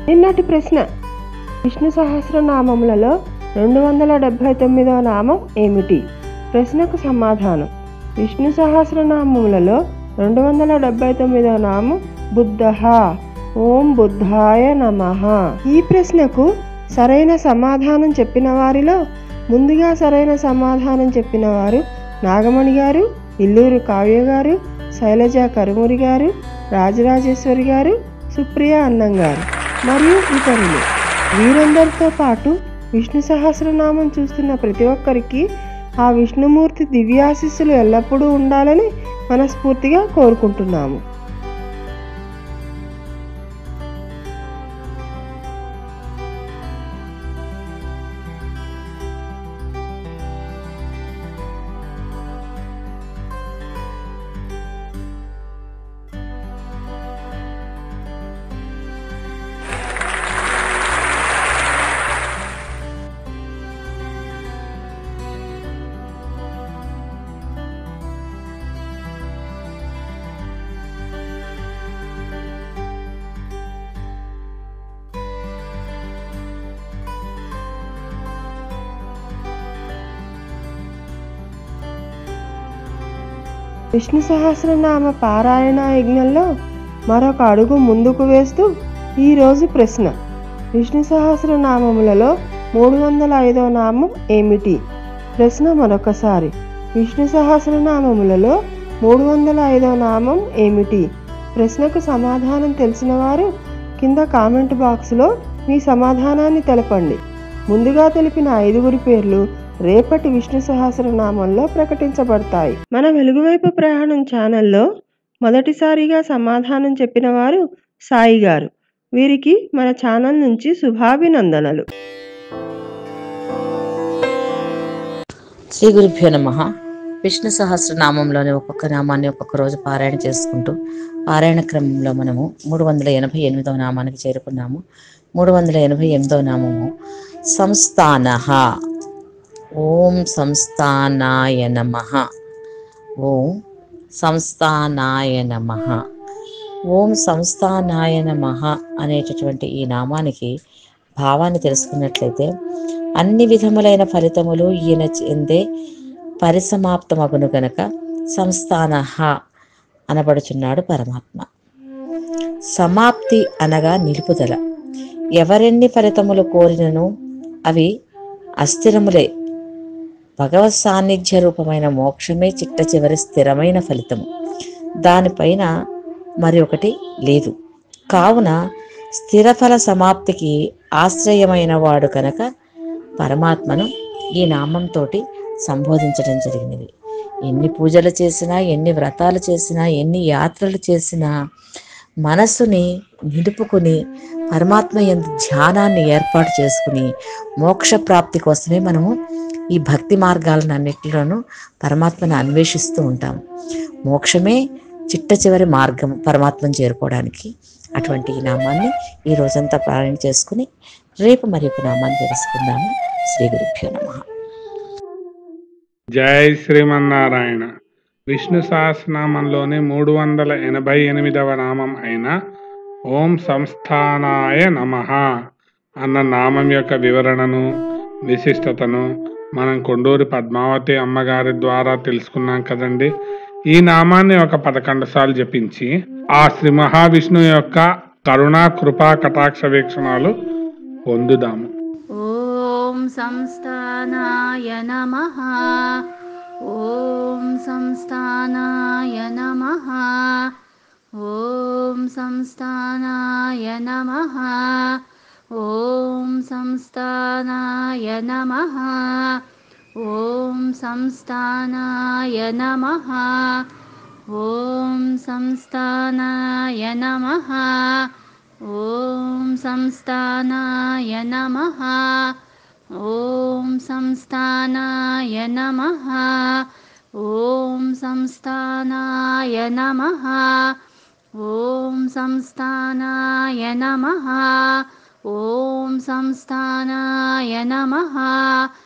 నిన్నటి ప్రశ్న విష్ణు సహస్రనామములలో రెండు వందల డెబ్భై తొమ్మిదవ నామం ఏమిటి ప్రశ్నకు సమాధానం విష్ణు సహస్రనామములలో రెండు వందల డెబ్భై తొమ్మిదవ నామం బుద్ధ ఓం బుద్ధాయ నమః ఈ ప్రశ్నకు సరైన సమాధానం చెప్పిన వారిలో ముందుగా సరైన సమాధానం చెప్పిన వారు నాగమణి గారు ఇల్లూరు కావ్య గారు శైలజ కరుమురి గారు రాజరాజేశ్వరి గారు సుప్రియ అన్నం గారు మరియు ఇతరులు వీరందరితో పాటు విష్ణు సహస్రనామం చూస్తున్న ప్రతి ఒక్కరికి ఆ విష్ణుమూర్తి దివ్యాశిస్సులు ఎల్లప్పుడూ ఉండాలని మనస్ఫూర్తిగా కోరుకుంటున్నాము విష్ణు సహస్రనామ పారాయణ యజ్ఞంలో మరొక అడుగు ముందుకు వేస్తూ ఈరోజు ప్రశ్న విష్ణు సహస్రనామములలో మూడు వందల ఐదో నామం ఏమిటి ప్రశ్న మరొకసారి విష్ణు సహస్రనామములలో మూడు వందల ఐదో నామం ఏమిటి ప్రశ్నకు సమాధానం తెలిసిన వారు కింద కామెంట్ బాక్స్లో మీ సమాధానాన్ని తెలపండి ముందుగా తెలిపిన ఐదుగురి పేర్లు రేపటి విష్ణు సహస్రనామంలో ప్రకటించబడతాయి మన వెలుగువైపు ప్రయాణం ఛానల్లో మొదటిసారిగా సమాధానం చెప్పిన వారు సాయి గారు వీరికి మన ఛానల్ నుంచి శుభాభినందనలు శ్రీ గురుభ్యో నమ విష్ణు సహస్రనామంలోని ఒక్కొక్క నామాన్ని ఒక్కొక్క రోజు పారాయణ చేసుకుంటూ పారాయణ క్రమంలో మనము మూడు వందల ఎనభై ఎనిమిదవ నామానికి చేరుకున్నాము మూడు వందల ఎనభై ఎనిమిదవ నామము సంస్థాన ఓం సంస్థానాయ నమ ఓం సంస్థానాయ నమ ఓం సంస్థానాయ నమ అనేటటువంటి ఈ నామానికి భావాన్ని తెలుసుకున్నట్లయితే అన్ని విధములైన ఫలితములు ఈయన చెందే పరిసమాప్తమగును గనక సంస్థాన అనబడుచున్నాడు పరమాత్మ సమాప్తి అనగా నిలుపుదల ఎవరెన్ని ఫలితములు కోరినను అవి అస్థిరములే భగవత్ సాన్నిధ్య రూపమైన మోక్షమే చిట్ట చివరి స్థిరమైన ఫలితము దానిపైన మరి ఒకటి లేదు కావున స్థిరఫల సమాప్తికి ఆశ్రయమైన వాడు కనుక పరమాత్మను ఈ నామంతో సంబోధించడం జరిగినది ఎన్ని పూజలు చేసినా ఎన్ని వ్రతాలు చేసినా ఎన్ని యాత్రలు చేసినా మనస్సుని నిలుపుకుని పరమాత్మ ఎందు ధ్యానాన్ని ఏర్పాటు చేసుకుని మోక్ష ప్రాప్తి కోసమే మనము ఈ భక్తి మార్గాలను అన్నిటిలోనూ పరమాత్మను అన్వేషిస్తూ ఉంటాం మోక్షమే చిట్ట చివరి మార్గం పరమాత్మను చేరుకోవడానికి అటువంటి ఈ నామాన్ని ఈ రోజంతా పారాయణ చేసుకుని రేపు మరి ఒక నామాన్ని తెలుసుకుందాము శ్రీ గురుభ్యో నమ జై శ్రీమన్నారాయణ విష్ణు సహస్రనామంలోని మూడు వందల ఎనభై ఎనిమిదవ నామం అయిన ఓం సంస్థానాయ నమ అన్న నామం యొక్క వివరణను విశిష్టతను మనం కొండూరి పద్మావతి అమ్మగారి ద్వారా తెలుసుకున్నాం కదండి ఈ నామాన్ని ఒక పదకొండు సార్లు జపించి ఆ శ్రీ మహావిష్ణు యొక్క కరుణా కృపా కటాక్ష వీక్షణాలు పొందుదాము ॐ संस्थानाय नमः ॐ संस्थानाय नमः ॐ संस्थानाय नमः ॐ संस्थानाय नमः ॐ संस्थानाय नमः ॐ संस्थानाय नमः ॐ संस्थानाय नमः ॐ संस्थानाय नमः ॐ संस्थानाय नमः ॐ संस्थानाय नमः ॐ संस्थानाय नमः